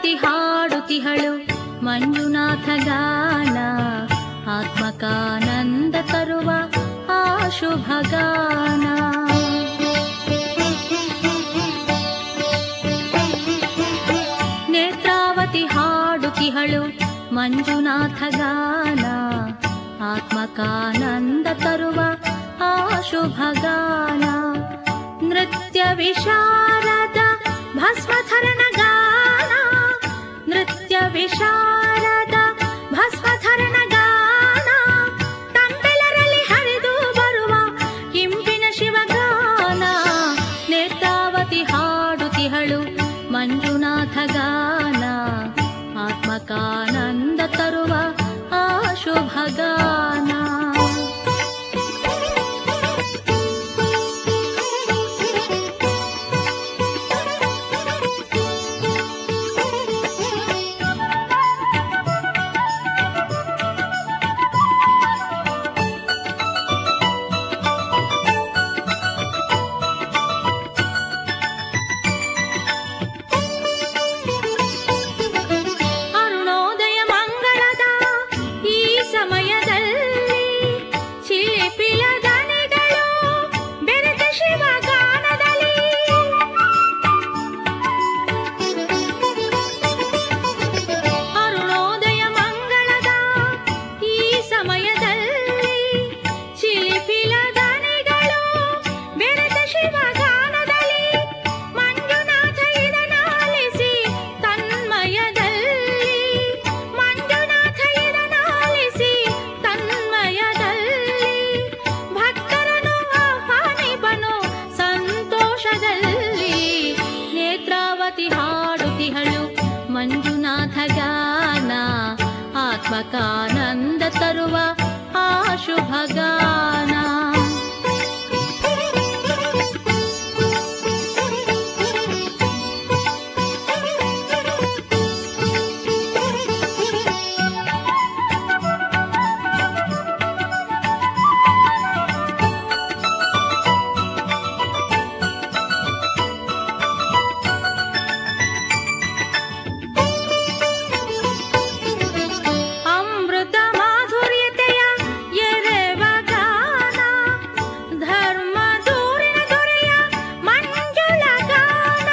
ನೇತ್ರಾವತಿ ಹಾಡುತಿಹಳು ಮಂಜುನಾಥ ಗಾನ ಆತ್ಮಕಾನಂದ ತರುವ ಆ ಶುಭ ಗಾನ ನೇತ್ರಾವತಿ ಹಾಡುತಿಹಳು ಮಂಜುನಾಥ ಗಾನ ಆತ್ಮಕಾನಂದ ತರುವ ಆ ಶುಭ ಗಾನ ನೃತ್ಯ ವಿಶಾರದ ಭಸ್ಮಧರನ ಗಾನ ನೃತ್ಯ ವಿಶಾರದ ಭಸ್ಮಧರನ ಗಾನ ತಂಪೆಲರಲ್ಲಿ ಹರಿದು ಬರುವ ಇಂಪಿನ ಶಿವಗಾನ ನೇತ್ರಾವತಿ ಹಾಡುತಿಹಳು ಮಂಜುನಾಥ ಗಾನ ಆತ್ಮಕಾನಂದ ತರುವ ಆ ಶುಭ ಗಾನ ಅರುಣೋದಯ ಮಂಗಳದ ಈ ಸಮಯದಲ್ಲಿ ಚಿಲಿಪಿಲ ದನಿಗಳು ಬೆರೆತ ಶಿವಗಾನದಲ್ಲಿ ಅರುಣೋದಯ ಮಂಗಳದ ಈ ಸಮಯದಲ್ಲಿ ಚಿಲಿಪಿಲ ದನಿಗಳು ಬೆರೆತ ಶಿವಗಾನದಲ್ಲಿ ಮಂಜುನಾಥ ಇದನಾಲಿಸಿ ತನ್ಮಯದಲ್ಲಿ ಮಂಜುನಾಥ ಇದನಾಲಿಸಿ ತನ್ಮಯದಲ್ಲಿ ಭಕ್ತರನ್ನು ಆಹ್ವಾನಿಪನು ಸಂತೋಷದಲ್ಲಿ ನೇತ್ರಾವತಿ ಹಾಡುತಿಹಳು ಮಂಜುನಾಥ ಗಾನ ಆತ್ಮಕಾನಂದ ತರುವ ಆ ಶುಭ ಗಾನ ಅಮೃತ ಮಾಧುರ್ಯತೆಯ ಎರೆವ ಗಾನ ಧರ್ಮ ದೂರಿನ ದೊರೆಯ ಮಂಜುಳ ಗಾನ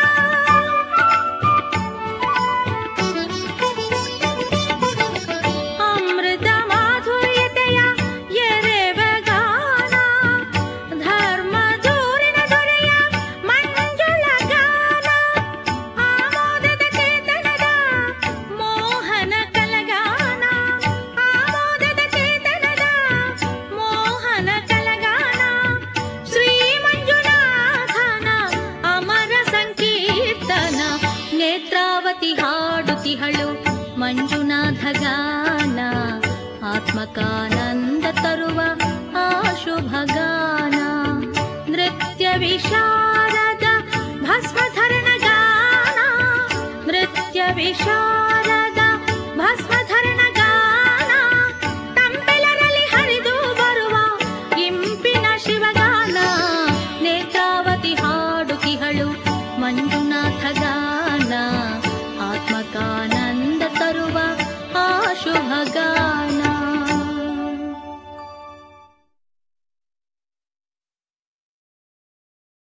ಅಮೃತ ಮಾಧುರ್ಯತೆಯ ಎರೆವ ಗಾನ ಧರ್ಮ ದೂರಿನ ದೊರೆಯ ಮಂಜುಳ ಗಾನ ಆಮೋದದ ಚೇತನದ ಮೋಹನ ಕಲಗಾನ ಆಮೋದದ ಚೇತನದ ಮೋಹನ ಕಲಗಾನ ಶ್ರೀ ಮಂಜುನಾಥನ ಅಮರ ಸಂಕೀರ್ತನ ನೇತ್ರಾವತಿ ಹಾಡುತಿಹಳು ಮಂಜುನಾಥ ಗಾನ ಆತ್ಮಕಾನಂದ ತರುವ ಆ ಶುಭ ಗಾನ ನೃತ್ಯ ವಿಶಾರದ ಭಸ್ಮಧರನ ಗಾನ ನೃತ್ಯ ವಿಶಾರದ ಭಸ್ಮಧರನ ಗಾನ ತಂಪೆಲರಲ್ಲಿ ಹರಿದು ಬರುವ ಇಂಪಿನ ಶಿವಗಾನ ನೇತ್ರಾವತಿ ಹಾಡುತಿಹಳು ಮಂಜುನಾಥ ಗಾನ